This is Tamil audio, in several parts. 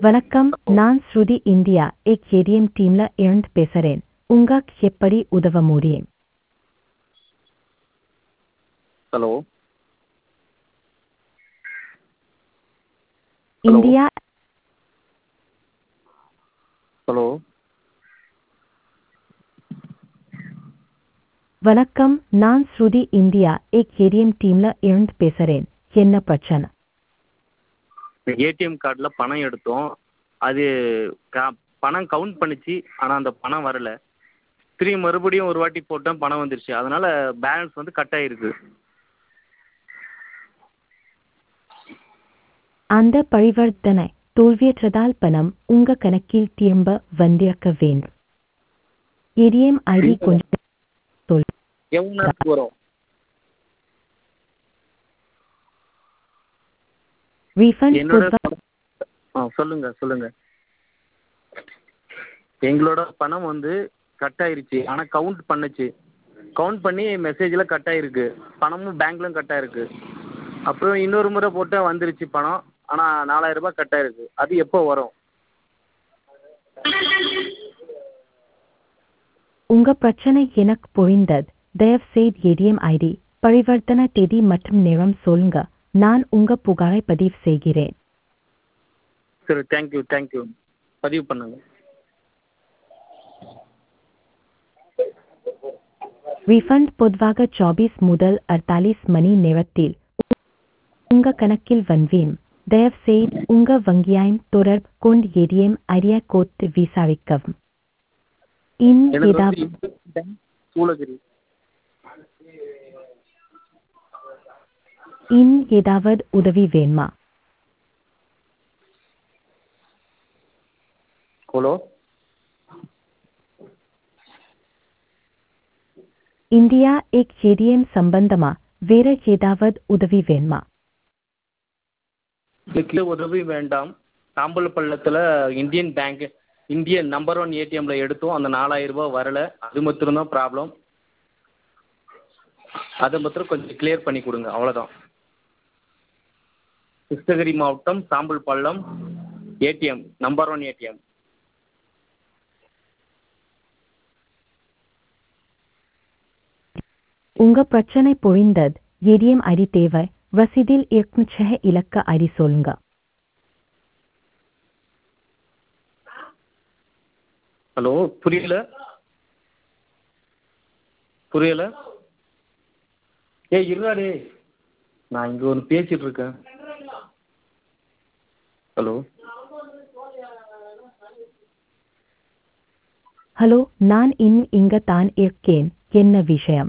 வணக்கம் நான் ஸ்ருதி இந்தியா எக் ஏடிஎம் டீம்ல இருந்து பேசுறேன் உங்களுக்கு எப்படி உதவ முடியும் ஹலோ Hello. இந்தியா ஹலோ வணக்கம் நான் ஸ்ருதி இந்தியா எக் ஏடிஎம் டீம்ல இருந்து பேசுறேன் என்ன பிரச்சனை ஏடிஎம் கார்டில் பணம் எடுத்தோம் அது கா- பணம் கவுண்ட் பண்ணுச்சு ஆனால் அந்த பணம் வரல திரும்பி மறுபடியும் ஒரு வாட்டி போட்டேன் பணம் வந்துருச்சு அதனால் பேலன்ஸ் வந்து கட் ஆகிருக்கு அந்த பரிவர்த்தனை தோல்வியற்றதால் பணம் உங்க கணக்கில் திரும்ப வந்திருக்க வேண்டும் ஏடிஎம் ஐடி கொஞ்சம் சொல் எவ்வளோ நேரத்துக்கு வரும் ரீஃபண்ட் என்னோட ஆ சொல்லுங்கள் சொல்லுங்கள் எங்களோட பணம் வந்து கட் ஆயிருச்சு ஆனால் கவுண்ட் பண்ணுச்சு கவுண்ட் பண்ணி மெசேஜில் கட் ஆயிருக்கு பணமும் பேங்க்லையும் கட் ஆயிருக்கு அப்புறம் இன்னொரு முறை போட்டால் வந்துருச்சு பணம் ஆனால் நாலாயிரம் ரூபாய் கட் ஆயிருக்கு அது எப்போ வரும் உங்க பிரச்சனை எனக்கு புரிந்தது தயவு செய்து ஏடிஎம் ஐடி பரிவர்த்தனை தேதி மற்றும் நேரம் சொல்லுங்க நான் உங்க புகாரை பதிவு செய்கிறேன் சரி தேங்க்யூ தேங்க்யூ பதிவு பண்ணுங்க ரீஃபண்ட் பொதுவாக சாபீஸ் முதல் அறுபத்தாலிஸ் மணி நேரத்தில் உங்க கணக்கில் வந்தேன் தயவு செய்து உங்க வங்கியாயின் தொடர்பு கொண்டு ஏடிஎம் ஐடியை கோத்து விசாரிக்கவும் இன் எனக்கு ஏதாவது வந்து பேங்க் சூளகிரி இன் ஏதாவது உதவி வேணுமா ஹலோ இந்தியா எக் ஏடிஎம் சம்பந்தமா வேற ஏதாவது உதவி வேணுமா இதுக்கு உதவி வேண்டாம் சாம்பல் பள்ளத்தில் Indian Bank Indian number one ஏடிஎம்ல எடுத்தோம் அந்த நாலாயிரம் ரூபாய் வரல அது மாத்திரம்தான் ப்ராப்ளம் அதை மாத்திரம் கொஞ்சம் கிளியர் பண்ணி கொடுங்க அவ்வளோதான் கிருஷ்ணகிரி மாவட்டம் சாம்பல் பள்ளம் ஏடிஎம் நம்பர் ஒன் ஏடிஎம் உங்க பிரச்சனை புரிந்தது ஏடிஎம் ஐடி தேவை ரசீதில் இருக்கும் छह இலக்க ஐடி சொல்லுங்க ஹலோ புரியல புரியல ஏய் இருடா டேய் நான் இங்கே ஒன்று பேசிட்டு இருக்கேன் ஹலோ ஹலோ நான் இன்னும் இங்க தான் இருக்கேன் என்ன விஷயம்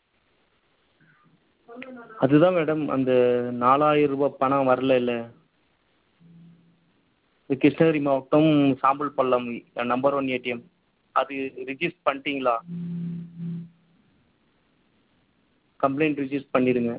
அதுதான் மேடம் அந்த நாலாயிரம் ரூபாய் பணம் வரல இல்லை இது கிருஷ்ணகிரி மாவட்டம் Sambal Pallam number one ATM அது ரிஜிஸ்டர் பண்ணிட்டீங்களா கம்ப்ளைண்ட் ரிஜிஸ்டர் பண்ணிடுங்க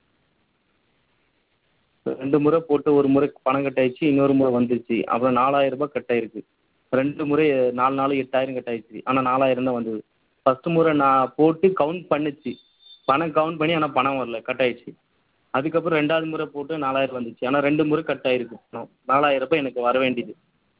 ரெண்டு முறை போட்டு ஒரு முறை பணம் கட் ஆயிடுச்சு இன்னொரு முறை வந்துருச்சு அப்புறம் நாலாயிரம் ரூபாய் கட் ஆயிருக்கு ரெண்டு முறை நாலு நாலு எட்டாயிரம் கட் ஆயிடுச்சு ஆனால் நாலாயிரம் தான் வந்தது ஃபஸ்ட்டு முறை நான் போட்டு கவுண்ட் பண்ணுச்சு பணம் கவுண்ட் பண்ணி ஆனால் பணம் வரல கட் ஆயிடுச்சு அதுக்கப்புறம் ரெண்டாவது முறை போட்டு நாலாயிரம் வந்துச்சு ஆனால் ரெண்டு முறை கட் ஆயிருக்கு பணம் நாலாயிரம் ரூபாய் எனக்கு வர வேண்டியது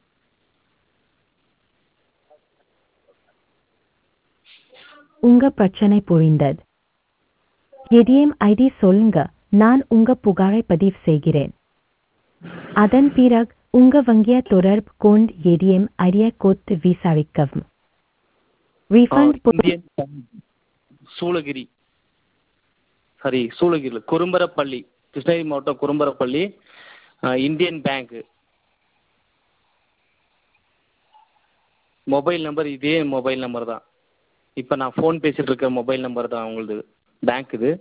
உங்க பிரச்சனை புரிந்தது ஏடிஎம் ஐடி சொல்லுங்க நான் உங்க புகாரை பதிவு செய்கிறேன் அதன் பிறகு உங்க வங்கிய தொடர்பு கொண்டு ஏடிஎம் ஐடியை கோத்து விசாரிக்கவும் refund Indian Bank Shoolagiri sorry சூளகிரியில் குறும்பரப்பள்ளி கிருஷ்ணகிரி மாவட்டம் குறும்பரப்பள்ளி இந்தியன் பேங்க்கு மொபைல் நம்பர் இதே மொபைல் நம்பர் தான் இப்போ நான் ஃபோன் பேசிகிட்டு இருக்க மொபைல் நம்பர் தான் உங்களுது பேங்க் இது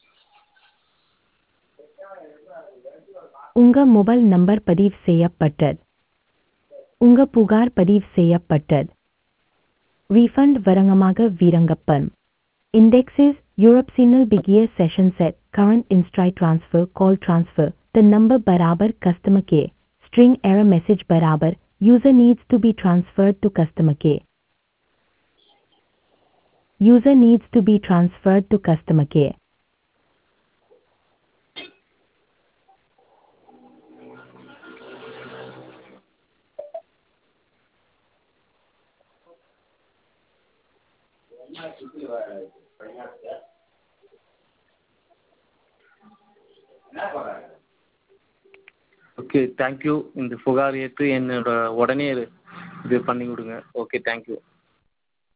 உங்க மொபைல் நம்பர் பதிவு செய்யப்பட்டது உங்க புகார் பதிவு செய்யப்பட்டது ரீஃபண்ட் வரங்கமாக வீரங்கப்பன் indexes Europe Single Bigier Session Set Current Instride Transfer Call Transfer The number barabar customer care String error message barabar User needs to be transferred to customer care User needs to be transferred to customer care okay thank you இந்த புகார் ஏற்று என்னோட உடனே இது பண்ணி கொடுங்க ஓகே தேங்க்யூ